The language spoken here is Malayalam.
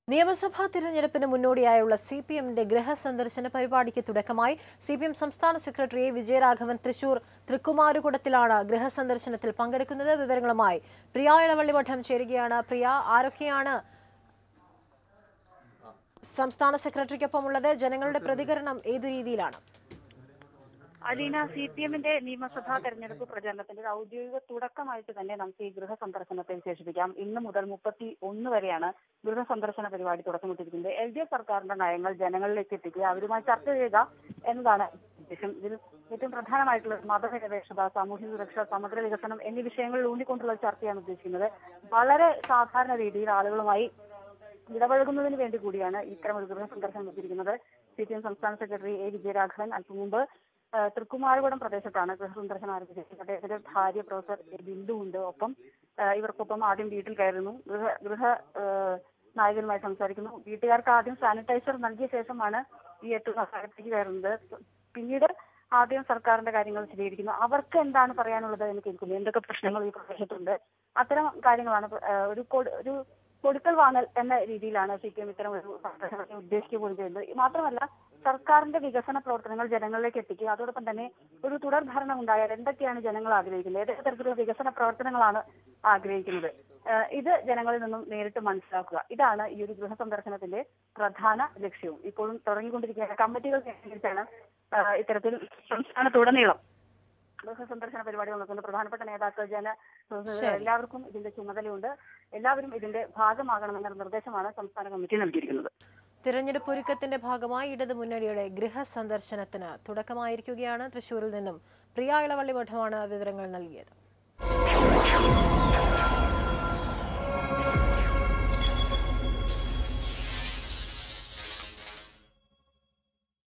നിയമസഭാ തിരഞ്ഞെടുപ്പിന് മുന്നോടിയായുള്ള സി പി എമ്മിന്റെ ഗൃഹസന്ദർശന പരിപാടിക്ക് തുടക്കമായി സി പി എം സംസ്ഥാന സെക്രട്ടറി എ വിജയരാഘവൻ തൃശൂർ തൃക്കുമാരുകുടത്തിലാണ് ഗൃഹസന്ദർശനത്തിൽ പങ്കെടുക്കുന്നത് വിവരങ്ങളുമായി പ്രിയ ഇളവള്ളി മഠം ചേരുകയാണ് പ്രിയ ആരൊക്കെയാണ് സംസ്ഥാന സെക്രട്ടറിക്കൊപ്പമുള്ളത് ജനങ്ങളുടെ പ്രതികരണം ഏതു രീതിയിലാണ് അലീന സി പി എമ്മിന്റെ നിയമസഭാ തെരഞ്ഞെടുപ്പ് പ്രചരണത്തിന്റെ ഒരു ഔദ്യോഗിക തുടക്കമായിട്ട് തന്നെ നമുക്ക് ഈ ഗൃഹ സന്ദർശനത്തെ വിശേഷിപ്പിക്കാം ഇന്ന് മുതൽ മുപ്പത്തി ഒന്ന് വരെയാണ് ഗൃഹ സന്ദർശന പരിപാടി തുടക്കമിട്ടിരിക്കുന്നത് എൽ ഡി എഫ് സർക്കാരിന്റെ നയങ്ങൾ ജനങ്ങളിലേക്ക് എത്തിക്കുക അവരുമായി ചർച്ച ചെയ്യുക എന്നതാണ് ഉദ്ദേശം ഇതിൽ ഏറ്റവും പ്രധാനമായിട്ടുള്ള മതനിരപേക്ഷത സാമൂഹ്യ സുരക്ഷ സമഗ്ര വികസനം എന്നീ വിഷയങ്ങളിൽ ഊന്നിക്കൊണ്ടുള്ള ഒരു ചർച്ചയാണ് ഉദ്ദേശിക്കുന്നത് വളരെ സാധാരണ രീതിയിൽ ആളുകളുമായി ഇടപഴകുന്നതിന് വേണ്ടി കൂടിയാണ് ഇത്തരം ഒരു ഗൃഹ സന്ദർശനം എത്തിയിരിക്കുന്നത് സി പി എം സംസ്ഥാന സെക്രട്ടറി എ വിജയരാഘവൻ അല്പം മുമ്പ് ആ, തൃക്കുമാരകുടം പ്രദേശത്താണ് ഗൃഹ സന്ദർശനം ആരംഭിച്ചത് അദ്ദേഹത്തിന്റെ ഭാര്യ പ്രൊഫസർ ബിന്ദു ഉണ്ട് ഒപ്പം ആ, ഇവർക്കൊപ്പം ആദ്യം വീട്ടിൽ കയറുന്നു ഗൃഹ ഗൃഹ ആ, നായകനുമായി സംസാരിക്കുന്നു വീട്ടുകാർക്ക് ആദ്യം സാനിറ്റൈസർ നൽകിയ ശേഷമാണ് ഈ എത്തുന്ന സ്ഥലത്തേക്ക് കയറുന്നത് പിന്നീട് ആദ്യം സർക്കാരിന്റെ കാര്യങ്ങൾ വിശദീകരിക്കുന്നു അവർക്ക് എന്താണ് പറയാനുള്ളത് എന്ന് കേൾക്കുന്നു എന്തൊക്കെ പ്രശ്നങ്ങൾ ഈ പ്രദേശത്തുണ്ട് അത്തരം കാര്യങ്ങളാണ് ആ, ഒരു കൊട്- ഒരു കൊടുക്കൽ വാങ്ങൽ എന്ന രീതിയിലാണ് സി പി എം ഇത്തരം ഒരു സന്ദർശനത്തെ ഉദ്ദേശിക്കുക പോലും ചെയ്യുന്നത് മാത്രമല്ല സർക്കാരിന്റെ വികസന പ്രവർത്തനങ്ങൾ ജനങ്ങളിലേക്ക് എത്തിക്കുക അതോടൊപ്പം തന്നെ ഒരു തുടർ ഭരണം ഉണ്ടായാൽ എന്തൊക്കെയാണ് ജനങ്ങൾ ആഗ്രഹിക്കുന്നത് ഏതൊക്കെ തരത്തിലുള്ള വികസന പ്രവർത്തനങ്ങളാണ് ആഗ്രഹിക്കുന്നത് ഏഹ് ഇത് ജനങ്ങളിൽ നിന്നും നേരിട്ട് മനസ്സിലാക്കുക ഇതാണ് ഈ ഒരു ഗൃഹ സന്ദർശനത്തിന്റെ പ്രധാന ലക്ഷ്യവും ഇപ്പോഴും തുടങ്ങിക്കൊണ്ടിരിക്കുന്ന കമ്മിറ്റികൾ കേന്ദ്രീകരിച്ചാണ് ഏഹ് ഇത്തരത്തിൽ സംസ്ഥാനത്തുടനീളം ഗൃഹ സന്ദർശന പരിപാടി നടക്കുന്ന പ്രധാനപ്പെട്ട നേതാക്കൾ ജന എല്ലാവർക്കും ഇതിന്റെ ചുമതലയുണ്ട് എല്ലാവരും ഇതിന്റെ ഭാഗമാകണമെന്ന നിർദ്ദേശമാണ് സംസ്ഥാന കമ്മിറ്റി നൽകിയിരിക്കുന്നത് തിരഞ്ഞെടുപ്പ് ഒരുക്കത്തിന്റെ ഭാഗമായി ഇടതു മുന്നണിയുടെ ഗൃഹ സന്ദർശനത്തിന് തുടക്കമായിരിക്കുകയാണ് തൃശൂരിൽ നിന്നും പ്രിയ ഇളവള്ളി മഠമാണ് വിവരങ്ങൾ നൽകിയത്